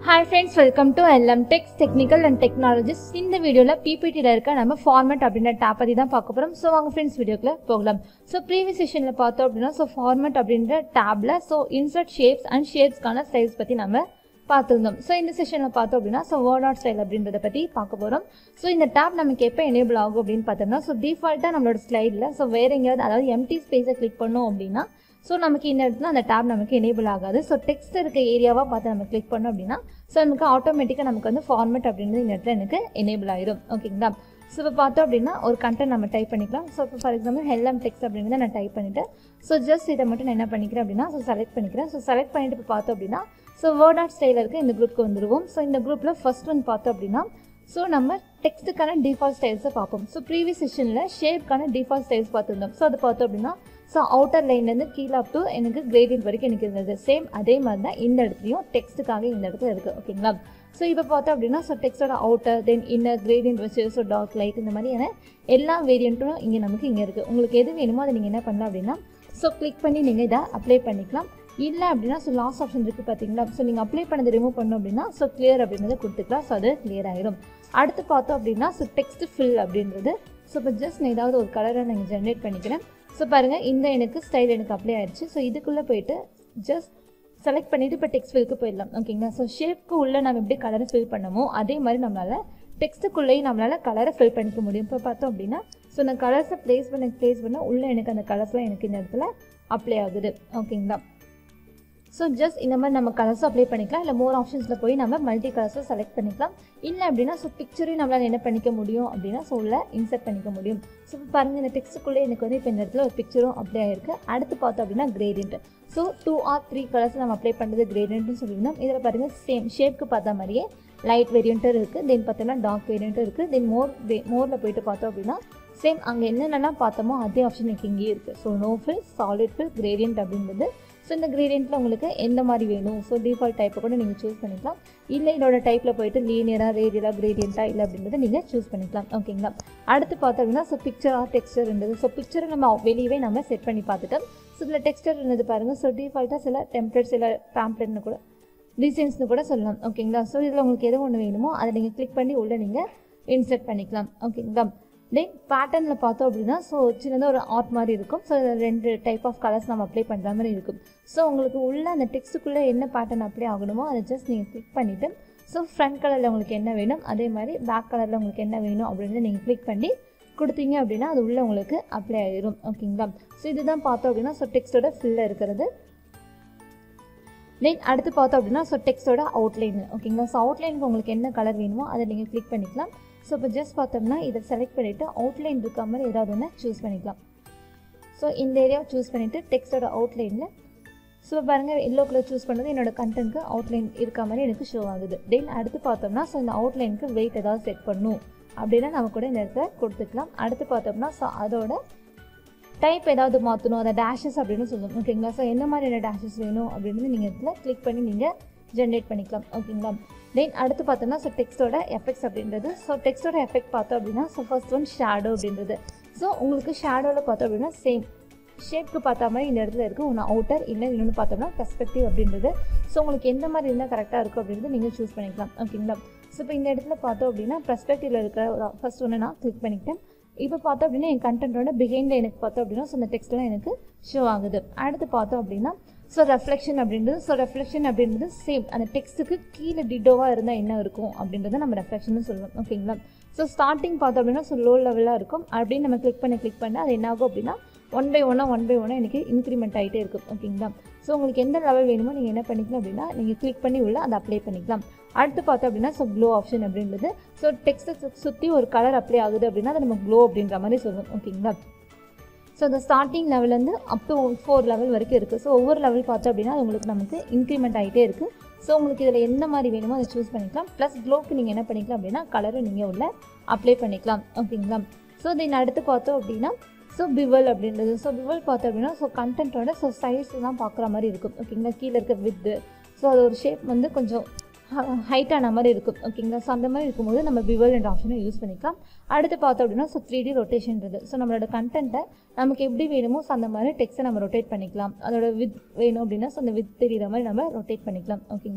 hi friends welcome to LM techs technical and technologies இந்த வீடியோவில் பிபிடியில் இருக்க நம்ம ஃபார்மேட் அப்படின்ற டேப் பற்றி தான் பார்க்க போகிறோம் ஸோ வாங்க ஃப்ரெண்ட்ஸ் வீடியோக்குள்ள போகலாம் ஸோ ப்ரீவியஸ் செஷனில் பார்த்தோம் அப்படின்னா ஸோ ஃபார்மேட் அப்படின்ற டேப்பில் ஸோ இன்சர்ட் ஷேப்ஸ் அண்ட் ஷேப்ஸ்க்கான ஸ்டைல்ஸ் பற்றி நம்ம பார்த்துருந்தோம் ஸோ இந்த செஷனில் பார்த்தோம் அப்படின்னா ஸோ வேர்ட் ஆட் ஸ்டைல் அப்படின்றத பற்றி பார்க்க போகிறோம் ஸோ இந்த டேப் நமக்கு எப்போ எனேபிள் ஆகும் அப்படின்னு பார்த்தோம்னா ஸோ டிஃபால்ட்டாக நம்மளோட ஸ்லைடில் ஸோ வேறு எங்கேயாவது அதாவது எம்டி ஸ்பேஸை கிளிக் பண்ணோம் அப்படின்னா ஸோ நமக்கு இந்த இடத்துல அந்த டேப் நமக்கு எனேபிள் ஆகாது ஸோ டெக்ஸ்ட் இருக்க ஏரியாவாக பார்த்து நம்ம கிளிக் பண்ணோம் அப்படின்னா ஸோ நமக்கு ஆட்டோமேட்டிக்காக நமக்கு வந்து ஃபார்மேட் அப்படின்றது இந்த இடத்துல எனக்கு எனேபிள் ஆயிரும் ஓகேங்களா ஸோ இப்போ பார்த்தோம் அப்படின்னா ஒரு கண்டென்ட் நம்ம டைப் பண்ணிக்கலாம் ஸோ இப்போ ஃபார் எக்ஸாம்பிள் ஹெல்லம் டெக்ஸ்ட் அப்படின்றத நான் டைப் பண்ணிவிட்டு ஸோ ஜஸ்ட் இதை மட்டும் நான் என்ன பண்ணிக்கிறேன் அப்படின்னா ஸோ செலக்ட் பண்ணிக்கிறேன் ஸோ செலக்ட் பண்ணிட்டு இப்போ பார்த்தோம் அப்படின்னா ஸோ வேர்ட் ஆட் ஸ்டைலில் இருக்க இந்த குரூப்க்கு வந்துருவோம் ஸோ இந்த குரூப்பில் ஃபர்ஸ்ட் ஒன் பார்த்தோம் அப்படின்னா ஸோ நம்ம டெக்ஸ்ட்டுக்கான டிஃபால்ட் ஸ்டைல்ஸை பார்ப்போம் ஸோ ப்ரீவியஸ் செஷனில் ஷேப்க்கான டிஃபால்ட் ஸ்டைல்ஸ் பார்த்துருந்தோம் ஸோ அது பார்த்தோம் அப்படின்னா ஸோ அவுட்டர் லைன்லேருந்து கீழே அப் டு எனக்கு கிரேடியன்ட் வரைக்கும் எனக்கு இருந்தது சேம் அதே மாதிரி தான் இந்த இடத்துலையும் டெக்ஸ்ட்டுக்காக இந்த இடத்துல இருக்குது ஓகேங்களா ஸோ இப்போ பார்த்தோம் அப்படின்னா ஸோ டெக்ஸ்டோட அவுட்டர் தென் இன்னர் கிரேடியன்ட் வச்சு ஸோ டார்க் லைட் இந்த மாதிரியான எல்லா வேரியண்ட்டும் இங்கே நமக்கு இங்கே இருக்குது உங்களுக்கு எது வேணுமோ அதை நீங்கள் என்ன பண்ணலாம் அப்படின்னா ஸோ கிளிக் பண்ணி நீங்கள் இதை அப்ளை பண்ணிக்கலாம் இல்லை அப்படின்னா ஸோ லாஸ்ட் ஆப்ஷன் இருக்குது பார்த்தீங்களா ஸோ நீங்கள் அப்ளை பண்ணதை ரிமூவ் பண்ணோம் அப்படின்னா ஸோ கிளியர் அப்படின்றத கொடுத்துக்கலாம் ஸோ அது கிளியர் ஆயிரும் அடுத்து பார்த்தோம் அப்படின்னா ஸோ டெக்ஸ்ட் ஃபில் அப்படின்றது ஸோ இப்போ ஜஸ்ட் நான் ஏதாவது ஒரு கலரை நான் ஜென்ரேட் பண்ணிக்கிறேன் ஸோ பாருங்கள் இந்த எனக்கு ஸ்டைல் எனக்கு அப்ளை ஆயிடுச்சு ஸோ இதுக்குள்ளே போயிட்டு ஜஸ்ட் செலக்ட் பண்ணிவிட்டு இப்போ டெக்ஸ்ட் ஃபில்க்கு போயிடலாம் ஓகேங்களா ஸோ ஷேப்க்கு உள்ளே நம்ம எப்படி கலரை ஃபில் பண்ணமோ அதே மாதிரி நம்மளால் டெக்ஸ்ட்டுக்குள்ளேயும் நம்மளால் கலரை ஃபில் பண்ணிக்க முடியும் இப்போ பார்த்தோம் அப்படின்னா ஸோ நான் கலர்ஸை ப்ளேஸ் பண்ண ப்ளேஸ் பண்ணால் உள்ளே எனக்கு அந்த கலர்ஸ்லாம் எனக்கு இந்த இடத்துல அப்ளை ஆகுது ஓகேங்களா ஸோ ஜஸ்ட் இந்த மாதிரி நம்ம கலர்ஸும் அப்ளை பண்ணிக்கலாம் இல்லை மோர் ஆப்ஷன்ஸில் போய் நம்ம மல்டி கலர்ஸும் செலக்ட் பண்ணிக்கலாம் இல்லை அப்படின்னா ஸோ பிக்சரையும் நம்மளால் என்ன பண்ணிக்க முடியும் அப்படின்னா ஸோ உள்ள இன்சர்ட் பண்ணிக்க முடியும் ஸோ இப்போ பாருங்கள் இந்த டெக்ஸ்ட்டுக்குள்ளே எனக்கு வந்து இப்போ இந்த இடத்துல ஒரு பிக்சரும் அப்ளை ஆயிருக்கு அடுத்து பார்த்தோம் அப்படின்னா gradient so two or three colours நம்ம அப்ளை பண்ணுறது கிரேடியன்ட்னு சொல்லியிருந்தோம் இதில் பாருங்கள் சேம் ஷேப்க்கு பார்த்த மாதிரியே லைட் வேரியண்ட்டும் இருக்குது தென் பார்த்தோம்னா டார்க் வேரியண்ட்டும் இருக்குது தென் மோர் வே மோரில் போயிட்டு பார்த்தோம் அப்படின்னா சேம் அங்கே என்னென்னலாம் பார்த்தோமோ அதே ஆப்ஷன் எனக்கு இங்கேயே இருக்குது so no fill solid fill gradient அப்படின்றது ஸோ இந்த கிரேடியண்ட்டில் உங்களுக்கு எந்த மாதிரி வேணும் ஸோ டிஃபால்ட் டைப்பை கூட நீங்கள் சூஸ் பண்ணிக்கலாம் இல்லை இதோட டைப்பில் போயிட்டு லீனியராக ரேடியலாக கிரேடியண்ட்டாக இல்லை அப்படின்றத நீங்கள் சூஸ் பண்ணிக்கலாம் ஓகேங்களா அடுத்து பார்த்தோம் அப்படின்னா ஸோ பிக்சர் ஆர் டெக்ஸ்டர் இருந்தது ஸோ பிக்சரை நம்ம வெளியவே நம்ம செட் பண்ணி பார்த்துட்டோம் ஸோ இதில் டெக்ஸ்டர் இருந்தது பாருங்கள் ஸோ டிஃபால்ட்டாக சில டெம்ப்ளேட் சில பேம்ப்ளேட்னு கூட டிசைன்ஸ்னு கூட சொல்லலாம் ஓகேங்களா ஸோ இதில் உங்களுக்கு எது ஒன்று வேணுமோ அதை நீங்கள் கிளிக் பண்ணி உள்ளே நீங்கள் இன்சர்ட் பண்ணிக்கலாம் ஓகேங்களா தென் பேட்டர்னில் பார்த்தோம் அப்படின்னா ஸோ சின்னதாக ஒரு ஆர்ட் மாதிரி இருக்கும் ஸோ ரெண்டு டைப் ஆஃப் கலர்ஸ் நம்ம அப்ளை பண்ணுற மாதிரி இருக்கும் ஸோ உங்களுக்கு உள்ள அந்த டெக்ஸ்ட்டுக்குள்ளே என்ன பேட்டர்ன் அப்ளை ஆகணுமோ அதை ஜஸ்ட் நீங்கள் கிளிக் பண்ணிவிட்டு ஸோ ஃப்ரண்ட் கலரில் உங்களுக்கு என்ன வேணும் அதே மாதிரி பேக் கலரில் உங்களுக்கு என்ன வேணும் அப்படின்றத நீங்கள் கிளிக் பண்ணி கொடுத்தீங்க அப்படின்னா அது உள்ளே உங்களுக்கு அப்ளை ஆயிரும் ஓகேங்களா ஸோ இதுதான் பார்த்தோம் அப்படின்னா ஸோ டெக்ஸ்ட்டோட ஃபில்லில் இருக்கிறது தென் அடுத்து பார்த்தோம் அப்படின்னா ஸோ டெக்ஸ்ட்டோட அவுட்லைன் ஓகேங்களா ஸோ அவுட்லைனுக்கு உங்களுக்கு என்ன கலர் வேணுமோ அதை நீங்கள் கிளிக் பண்ணிக்கலாம் ஸோ இப்போ ஜஸ்ட் பார்த்தோம்னா இதை செலக்ட் பண்ணிவிட்டு அவுட்லைன் இருக்க மாதிரி ஏதாவது ஒன்று சூஸ் பண்ணிக்கலாம் ஸோ இந்த ஏரியாவை சூஸ் பண்ணிவிட்டு டெக்ஸ்ட்டோட அவுட்லைனில் ஸோ பாருங்கள் எல்லோ கலர் சூஸ் பண்ணது என்னோட கண்டென்ட்க்கு அவுட்லைன் இருக்க மாதிரி எனக்கு ஷோ ஆகுது தென் அடுத்து பார்த்தோம்னா ஸோ இந்த அவுட்லைனுக்கு வெயிட் ஏதாவது செட் பண்ணும் அப்படின்னா நம்ம கூட இந்த இடத்துல கொடுத்துக்கலாம் அடுத்து பார்த்தோம்னா ஸோ அதோட டைப் ஏதாவது மாற்றணும் அதை டேஷஸ் அப்படின்னு சொல்லுவோம் ஓகேங்களா ஸோ என்ன மாதிரியான டேஷஸ் வேணும் அப்படின்னு நீங்கள் இதில் கிளிக் பண்ணி நீங்கள் ஜென்ரேட் பண்ணிக்கலாம் ஓகேங்களா தென் அடுத்து பார்த்தோம்னா ஸோ டெக்ஸ்ட்டோட எஃபெக்ட்ஸ் அப்படின்றது ஸோ டெக்ஸ்ட்டோட எஃபெக்ட் பார்த்தோம் அப்படின்னா ஸோ ஃபர்ஸ்ட் ஒன் ஷேடோ அப்படின்றது ஸோ உங்களுக்கு ஷேடோவில் பார்த்தோம் அப்படின்னா சேம் ஷேப்க்கு பார்த்தா மாதிரி இந்த இடத்துல இருக்குது ஒன்று அவுட்டர் இல்லை இன்னொன்று பார்த்தோம்னா பெர்ஸ்பெக்டிவ் அப்படின்றது ஸோ உங்களுக்கு எந்த மாதிரி இருந்தால் கரெக்டாக இருக்கும் அப்படின்றது நீங்கள் சூஸ் பண்ணிக்கலாம் ஓகேங்களா ஸோ இப்போ இந்த இடத்துல பார்த்தோம் அப்படின்னா பெர்ஸ்பெக்டிவில் இருக்கிற ஒரு ஃபர்ஸ்ட் ஒன்று நான் கிளிக் பண்ணிக்கிட்டேன் இப்போ பார்த்தோம் அப்படின்னா என் கண்டென்ட்டோட பிகைண்டில் எனக்கு பார்த்தோம் அப்படின்னா ஸோ அந்த டெக்ஸ்ட்லாம் எனக்கு ஷோ ஆகுது அடுத்து பார்த்தோம் அப்படின்னா ஸோ ரெஃப்ளெக்ஷன் அப்படின்றது ஸோ ரெஃப்ளெக்ஷன் அப்படின்றது சேம் அந்த டெக்ஸ்ட்டுக்கு கீழே டிடோவாக இருந்தால் என்ன இருக்கும் அப்படின்றத நம்ம ரெஃப்ளெக்ஷன் சொல்லுவோம் ஓகேங்களா ஸோ ஸ்டார்டிங் பார்த்தோம் அப்படின்னா ஸோ லோ லெவலாக இருக்கும் அப்படின்னு நம்ம கிளிக் பண்ணி கிளிக் பண்ணால் அது என்ன ஆகும் அப்படின்னா ஒன் பை ஒன்னாக ஒன் பை ஒன்னாக எனக்கு இன்க்ரிமெண்ட் ஆகிட்டே இருக்கும் ஓகேங்களா ஸோ உங்களுக்கு எந்த லெவல் வேணுமோ நீங்கள் என்ன பண்ணிக்கலாம் அப்படின்னா நீங்கள் கிளிக் பண்ணி உள்ள அதை அப்ளை பண்ணிக்கலாம் அடுத்து பார்த்தோம் அப்படின்னா ஸோ க்ளோ ஆப்ஷன் அப்படின்றது ஸோ டெக்ஸ்ட்டை சுற்றி ஒரு கலர் அப்ளை ஆகுது அப்படின்னா அதை நம்ம க்ளோ அப்படின்ற மாதிரி சொல்லுவோம் ஓகேங்களா ஸோ அந்த ஸ்டார்டிங் லெவல்லேருந்து அப் டு ஃபோர் லெவல் வரைக்கும் இருக்குது ஸோ ஒவ்வொரு லெவல் பார்த்தோம் அப்படின்னா அது உங்களுக்கு நமக்கு இன்க்ரிமெண்ட் ஆகிட்டே இருக்குது ஸோ உங்களுக்கு இதில் எந்த மாதிரி வேணுமோ அதை சூஸ் பண்ணிக்கலாம் ப்ளஸ் க்ளோக்கு நீங்கள் என்ன பண்ணிக்கலாம் அப்படின்னா கலரும் நீங்கள் உள்ள அப்ளை பண்ணிக்கலாம் ஓகேங்களா ஸோ தென் அடுத்து பார்த்தோம் அப்படின்னா ஸோ பிவல் அப்படின்றது ஸோ பிவல் பார்த்தோம் அப்படின்னா ஸோ கண்டென்ட்டோட ஸோ சைஸ் தான் பார்க்குற மாதிரி இருக்கும் ஓகேங்களா கீழே இருக்க வித்து ஸோ அது ஒரு ஷேப் வந்து கொஞ்சம் ஹைட்டான மாதிரி இருக்கும் ஓகேங்களா ஸோ அந்த மாதிரி இருக்கும்போது நம்ம பிவல் என்ற ஆப்ஷனை யூஸ் பண்ணிக்கலாம் அடுத்து பார்த்தோம் அப்படின்னா ஸோ த்ரீ டி ரொட்டேஷன்றது ஸோ நம்மளோட கண்டென்ட்டை நமக்கு எப்படி வேணுமோ ஸோ அந்த மாதிரி டெக்ஸ்ட்டை நம்ம ரொட்டேட் பண்ணிக்கலாம் அதோட வித் வேணும் அப்படின்னா ஸோ அந்த வித் தெரியிற மாதிரி நம்ம ரொட்டேட் பண்ணிக்கலாம் ஓகேங்களா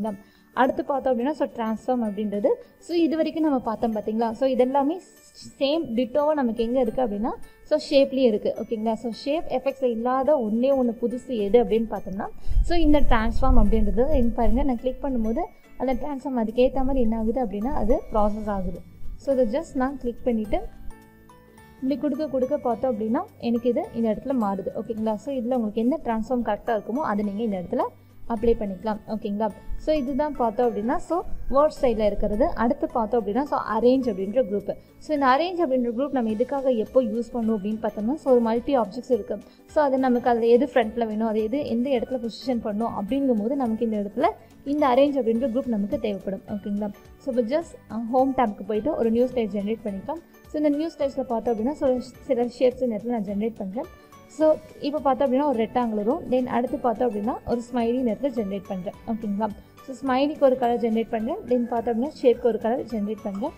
அடுத்து பார்த்தோம் அப்படின்னா ஸோ ட்ரான்ஸ்ஃபார்ம் அப்படின்றது ஸோ இது வரைக்கும் நம்ம பார்த்தோம் பார்த்தீங்களா ஸோ இதெல்லாமே சேம் டிட்டோவாக நமக்கு எங்கே இருக்குது அப்படின்னா ஸோ ஷேப்லேயும் இருக்குது ஓகேங்களா ஸோ ஷேப் எஃபெக்ட்ஸில் இல்லாத ஒன்றே ஒன்று புதுசு எது அப்படின்னு பார்த்தோம்னா ஸோ இந்த ட்ரான்ஸ்ஃபார்ம் அப்படின்றது இங்க பாருங்கள் நான் கிளிக் பண்ணும்போது அந்த ட்ரான்ஸ்ஃபார்ம் அதுக்கேற்ற மாதிரி என்ன ஆகுது அப்படின்னா அது ப்ராசஸ் ஆகுது ஸோ இதை ஜஸ்ட் நான் கிளிக் பண்ணிவிட்டு இப்படி கொடுக்க கொடுக்க பார்த்தோம் அப்படின்னா எனக்கு இது இந்த இடத்துல மாறுது ஓகேங்களா ஸோ இதில் உங்களுக்கு எந்த ட்ரான்ஸ்ஃபார்ம் கரெக்டாக இருக்குமோ அதை நீங்கள் இந்த இடத்துல அப்ளை பண்ணிக்கலாம் ஓகேங்களா ஸோ இதுதான் பார்த்தோம் அப்படின்னா ஸோ வேர்ட் சைடில் இருக்கிறது அடுத்து பார்த்தோம் அப்படின்னா ஸோ அரேஞ்ச் அப்படின்ற குரூப் ஸோ இந்த அரேஞ்ச் அப்படின்ற குரூப் நம்ம எதுக்காக எப்போ யூஸ் பண்ணும் அப்படின்னு பார்த்தோம்னா ஸோ ஒரு மல்டி ஆப்ஜெக்ட்ஸ் இருக்குது ஸோ அது நமக்கு அதில் எது ஃப்ரண்ட்டில் வேணும் அது எது எந்த இடத்துல பொசிஷன் பண்ணணும் அப்படிங்கும்போது நமக்கு இந்த இடத்துல இந்த அரேஞ்ச் அப்படின்ற குரூப் நமக்கு தேவைப்படும் ஓகேங்களா ஸோ இப்போ ஜஸ்ட் ஹோம் டேப்க்கு போயிட்டு ஒரு நியூஸ் டைப் ஜென்ரேட் பண்ணிக்கலாம் ஸோ இந்த நியூஸ் டைப்ஸில் பார்த்தோம் அப்படின்னா ஸோ சில ஷேப்ஸ் இந்த இடத்துல நான் ஜென்ரேட் பண்ணுறேன் ஸோ இப்போ பார்த்தோம் அப்படின்னா ஒரு ரெக்டாங்கிள் வரும் தென் அடுத்து பார்த்தோம் அப்படின்னா ஒரு ஸ்மைலி நேரத்தில் ஜென்ரேட் பண்ணுறேன் ஓகேங்களா ஸோ ஸ்மைலிக்கு ஒரு கலர் ஜென்ரேட் பண்ணுறேன் தென் பார்த்தோம் அப்படின்னா ஷேப்க்கு ஒரு கலர் ஜென்ரேட் பண்ணுறேன்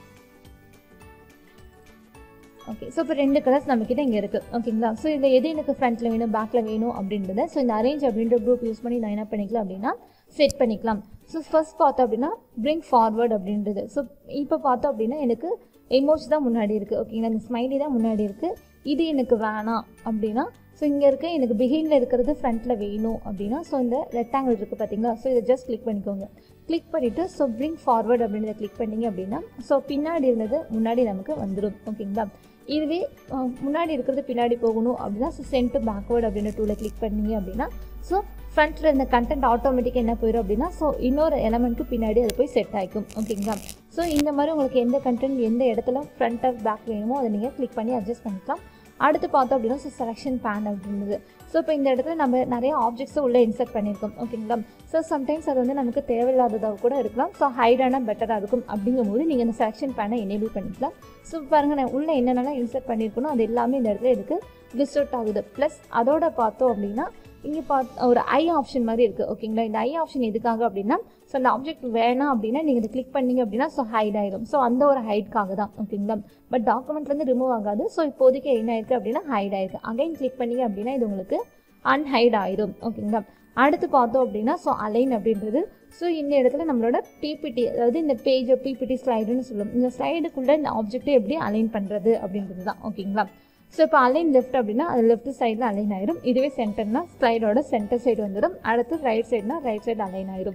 ஓகே ஸோ இப்போ ரெண்டு கலர்ஸ் நம்மக்கிட்ட இங்கே இருக்குது ஓகேங்களா ஸோ இதில் எது எனக்கு ஃப்ரண்ட்டில் வேணும் பேக்கில் வேணும் அப்படின்றத ஸோ இந்த அரேஞ்ச் அப்படின்ற குரூப் யூஸ் பண்ணி நான் என்ன பண்ணிக்கலாம் அப்படின்னா செட் பண்ணிக்கலாம் ஸோ ஃபர்ஸ்ட் பார்த்தோம் அப்படின்னா பிரிங் ஃபார்வர்ட் அப்படின்றது ஸோ இப்போ பார்த்தோம் அப்படின்னா எனக்கு எமோஜ் தான் முன்னாடி இருக்குது ஓகேங்களா இந்த ஸ்மைலி தான் முன்னாடி இருக்குது இது எனக்கு வேணாம் அப்படின்னா ஸோ இங்கே இருக்க எனக்கு பிஹைண்டில் இருக்கிறது ஃப்ரண்ட்டில் வேணும் அப்படின்னா ஸோ இந்த ரெக்டாங்கிள் இருக்குது பார்த்தீங்களா ஸோ இதை ஜஸ்ட் கிளிக் பண்ணிக்கோங்க கிளிக் பண்ணிவிட்டு ஸோ பிரிங் ஃபார்வர்ட் அப்படின்றத கிளிக் பண்ணிங்க அப்படின்னா ஸோ பின்னாடி இருந்தது முன்னாடி நமக்கு வந்துடும் ஓகேங்களா இதுவே அஹ், முன்னாடி இருக்கிறது பின்னாடி போகணும் அப்படின்னா ஸோ சென்ட் பேக்வேர்ட் அப்படின்ற டூலை கிளிக் பண்ணீங்க அப்படின்னா ஸோ ஃப்ரண்ட்டில் இருந்த கண்டென்ட் ஆட்டோமேட்டிக்காக என்ன போயிடும் அப்படின்னா ஸோ இன்னொரு எலமெண்ட்க்கு பின்னாடி அது போய் செட் ஆகிக்கும் ஓகேங்களா ஸோ இந்த மாதிரி உங்களுக்கு எந்த கண்டென்ட் எந்த இடத்துல ஃப்ரண்ட் ஆஃப் பேக் வேணுமோ அதை நீங்கள் கிளிக் பண்ணி அட்ஜஸ்ட் பண்ணிக்கலாம் அடுத்து பார்த்தோம் அப்படின்னா ஸோ செலெக்ஷன் பேன் அப்படின்றது ஸோ இப்போ இந்த இடத்துல நம்ம நிறைய ஆப்ஜெக்ட்ஸை உள்ளே இன்சர்ட் பண்ணியிருக்கோம் ஓகேங்களா ஸோ சம்டைம்ஸ் அது வந்து நமக்கு தேவையில்லாததாக கூட இருக்கலாம் ஸோ ஹைடானா பெட்டராக இருக்கும் அப்படிங்கும்போது நீங்கள் இந்த செலெக்ஷன் பேனை எனேபிள் பண்ணிக்கலாம் ஸோ பாருங்கள் நான் உள்ளே என்னென்னலாம் இன்சர்ட் பண்ணியிருக்கணும் அது எல்லாமே இந்த இடத்துல எனக்கு லிஸ்ட் அவுட் ஆகுது ப்ளஸ் அதோட பார்த்தோம் அப்படின்னா இங்கே பார்த் ஒரு ஐ ஆப்ஷன் மாதிரி இருக்குது ஓகேங்களா இந்த ஐ ஆப்ஷன் எதுக்காக அப்படின்னா ஸோ அந்த ஆப்ஜெக்ட் வேணாம் அப்படின்னா நீங்கள் இதை கிளிக் பண்ணீங்க அப்படின்னா ஸோ ஹைட் ஆயிடும் ஸோ அந்த ஒரு ஹைட்காக தான் ஓகேங்களா பட் டாக்குமெண்ட்லேருந்து ரிமூவ் ஆகாது ஸோ இப்போதைக்கு என்ன ஆயிருக்கு அப்படின்னா ஹைட் ஆயிருக்கு அகைன் கிளிக் பண்ணீங்க அப்படின்னா இது உங்களுக்கு அன்ஹைட் ஆயிடும் ஓகேங்களா அடுத்து பார்த்தோம் அப்படின்னா ஸோ அலைன் அப்படின்றது ஸோ இந்த இடத்துல நம்மளோட பிபிடி அதாவது இந்த பேஜ் பிபிடி ஸ்லைடுன்னு சொல்லுவோம் இந்த ஸ்லைடுக்குள்ளே இந்த ஆப்ஜெக்ட்டை எப்படி அலைன் பண்ணுறது அப்படின்றது தான் ஓகேங்களா ஸோ இப்போ அலைன் லெஃப்ட் அப்படின்னா அது லெஃப்ட் சைடில் அலைன் ஆயிடும் இதுவே சென்டர்னா ஸ்லைடோட சென்டர் சைடு வந்துடும் அடுத்து ரைட் சைடுனா ரைட் சைடு அலைன் ஆயிடும்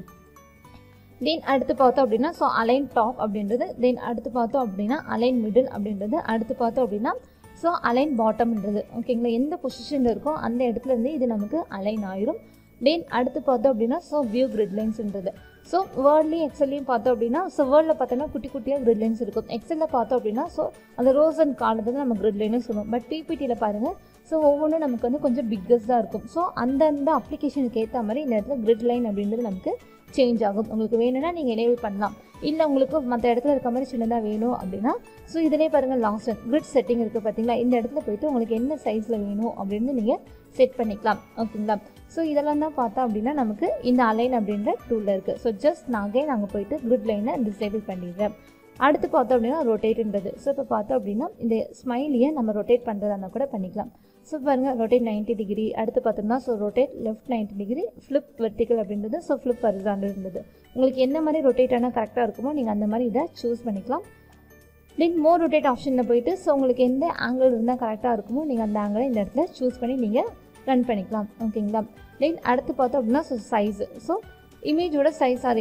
தென் அடுத்து பார்த்தோம் அப்படின்னா ஸோ அலைன் டாப் அப்படின்றது தென் அடுத்து பார்த்தோம் அப்படின்னா அலைன் மிடில் அப்படின்றது அடுத்து பார்த்தோம் அப்படின்னா ஸோ அலைன் பாட்டம்ன்றது ஓகேங்களா எந்த பொசிஷனில் இருக்கோ அந்த இடத்துல இருந்து இது நமக்கு அலைன் ஆயிரும் தென் அடுத்து பார்த்தோம் அப்படின்னா ஸோ வியூ கிரிட்லைன்ஸ்ன்றது ஸோ வேர்ட்லேயும் எக்ஸல்லையும் பார்த்தோம் அப்படின்னா ஸோ வேர்டில் பார்த்தோன்னா குட்டி குட்டியாக கிரிட்லைன்ஸ் இருக்கும் எக்ஸலில் பார்த்தோம் அப்படின்னா ஸோ அந்த ரோஸ் அண்ட் காலத்தை நம்ம கிரிட்லைன்னு சொல்லுவோம் பட் பிபிடியில் பாருங்கள் ஸோ ஒவ்வொன்றும் நமக்கு வந்து கொஞ்சம் பிக்கஸ்டாக இருக்கும் ஸோ அந்தந்த அப்ளிகேஷனுக்கு ஏற்ற மாதிரி இந்த இடத்துல கிரிட் லைன் அப்படின்றது நமக்கு சேஞ்ச் ஆகும் உங்களுக்கு வேணும்னா நீங்கள் எனேபிள் பண்ணலாம் இல்லை உங்களுக்கு மற்ற இடத்துல இருக்க மாதிரி சின்னதாக வேணும் அப்படின்னா ஸோ இதிலே பாருங்கள் லாஸ்ட் கிரிட் செட்டிங் இருக்குது பார்த்தீங்களா இந்த இடத்துல போயிட்டு உங்களுக்கு என்ன சைஸில் வேணும் அப்படின்னு நீங்கள் செட் பண்ணிக்கலாம் ஓகேங்களா ஸோ இதெல்லாம் தான் பார்த்தா அப்படின்னா நமக்கு இந்த அலைன் அப்படின்ற டூலில் இருக்குது ஸோ ஜஸ்ட் நாங்கே நாங்கள் போயிட்டு கிரிட் லைனை டிசேபிள் பண்ணிடுறேன் அடுத்து பார்த்தோம் அப்படின்னா ரொட்டேட்ன்றது ஸோ இப்போ பார்த்தோம் அப்படின்னா இந்த ஸ்மைலியை நம்ம ரொட்டேட் பண்ணுறதா இருந்தால் கூட பண்ணிக்கலாம் ஸோ பாருங்கள் ரொட்டேட் 90 டிகிரி அடுத்து பார்த்தோம்னா so rotate left 90 degree flip vertical அப்படின்றது ஸோ ஃப்ளிப் ஹரிசாண்டல் இருந்தது உங்களுக்கு என்ன மாதிரி ரொட்டேட் ஆனால் கரெக்டாக இருக்குமோ நீங்கள் அந்த மாதிரி இதை சூஸ் பண்ணிக்கலாம் தென் மோர் ரொட்டேட் ஆப்ஷனில் போயிட்டு ஸோ உங்களுக்கு எந்த ஆங்கிள் இருந்தால் கரெக்டாக இருக்குமோ நீங்கள் அந்த ஆங்கிளை இந்த இடத்துல சூஸ் பண்ணி நீங்கள் ரன் பண்ணிக்கலாம் ஓகேங்களா தென் அடுத்து பார்த்தோம் அப்படின்னா ஸோ சைஸு ஸோ இமேஜோட சைஸ் சாரி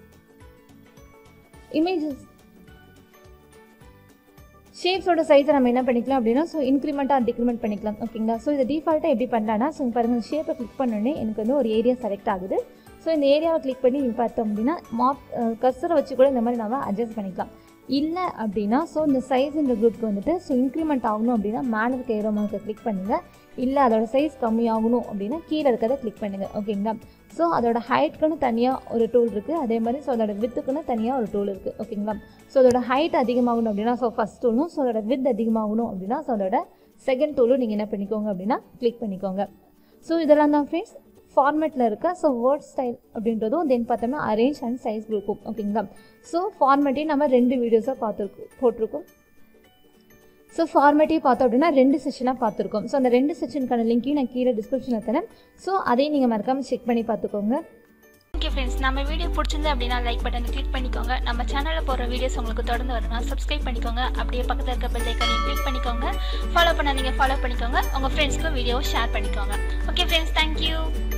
இமேஜஸ் ஷேப்ஸோட சைஸை நம்ம என்ன பண்ணிக்கலாம் அப்படின்னா ஸோ இன்க்ரிமெண்ட்டாக டிக்ரிமெண்ட் பண்ணிக்கலாம் ஓகேங்களா ஸோ இதை டிஃபால்ட்டாக எப்படி பண்ணலாம்னா ஸோ பாருங்கள் ஷேப்பை கிளிக் பண்ணோடனே எனக்கு வந்து ஒரு ஏரியா செலக்ட் ஆகுது ஸோ இந்த ஏரியாவை கிளிக் பண்ணி நீங்கள் பார்த்தோம் அப்படின்னா மாப் கர்சரை வச்சு கூட இந்த மாதிரி நம்ம அட்ஜஸ்ட் பண்ணிக்கலாம் இல்லை அப்படின்னா ஸோ இந்த சைஸ் இந்த குரூப்க்கு வந்துட்டு ஸோ இன்க்ரிமெண்ட் ஆகணும் அப்படின்னா மேலே இருக்க ஏரோ மார்க்கை கிளிக் பண்ணுங்கள் இல்லை அதோட சைஸ் கம்மி ஆகணும் அப்படின்னா கீழே இருக்கிறத கிளிக் பண்ணுங்கள் ஓகேங்களா ஸோ அதோட ஹைட்க்குன்னு தனியாக ஒரு டூல் இருக்குது அதே மாதிரி ஸோ அதோட வித்துக்குன்னு தனியாக ஒரு டூல் இருக்குது ஓகேங்களா ஸோ அதோட ஹைட் அதிகமாகணும் அப்படின்னா ஸோ ஃபஸ்ட் டூலும் ஸோ அதோட வித் அதிகமாகணும் அப்படின்னா ஸோ அதோட செகண்ட் டூலும் நீங்கள் என்ன பண்ணிக்கோங்க அப்படின்னா கிளிக் பண்ணிக்கோங்க ஸோ இதெல்லாம் தான் ஃப்ரெண்ட்ஸ் ஃபார்மேட்டில் இருக்க ஸோ வேர்ட் ஸ்டைல் அப்படின்றதும் தென் பார்த்தோம்னா அரேஞ்ச் அண்ட் சைஸ் குரூப்பும் ஓகேங்களா ஸோ ஃபார்மேட்டையும் நம்ம ரெண்டு வீடியோஸாக பார்த்துருக்கோம் போட்டிருக்கோம் ஸோ ஃபார்மேட்டையும் பார்த்தோம் அப்படின்னா ரெண்டு செஷனாக பார்த்துருக்கோம் ஸோ அந்த ரெண்டு செஷனுக்கான லிங்க்கையும் நான் கீழே டிஸ்கிரிப்ஷனில் தரேன் ஸோ அதையும் நீங்கள் மறக்காமல் செக் பண்ணி பார்த்துக்கோங்க Give ஃப்ரெண்ட்ஸ் நம்ம வீடியோ பிடிச்சிருந்து அப்படின்னா லைக் பட்டனை கிளிக் பண்ணிக்கோங்க நம்ம சேனலில் போடுற வீடியோஸ் உங்களுக்கு தொடர்ந்து வரணும்னா சப்ஸ்கிரைப் பண்ணிக்கோங்க அப்படியே பக்கத்தில் இருக்க பெல் ஐக்கனையும் கிளிக் பண்ணிக்கோங்க ஃபாலோ பண்ணாதீங்க ஃபாலோ பண்ணிக்கோங்க உங்கள் ஃப்ரெண்ட்ஸ்க்கும் வீடியோவை ஷேர் பண்ணிக்கோங்க ஓகே ஃப்ரெண்ட்ஸ் தேங்க்யூ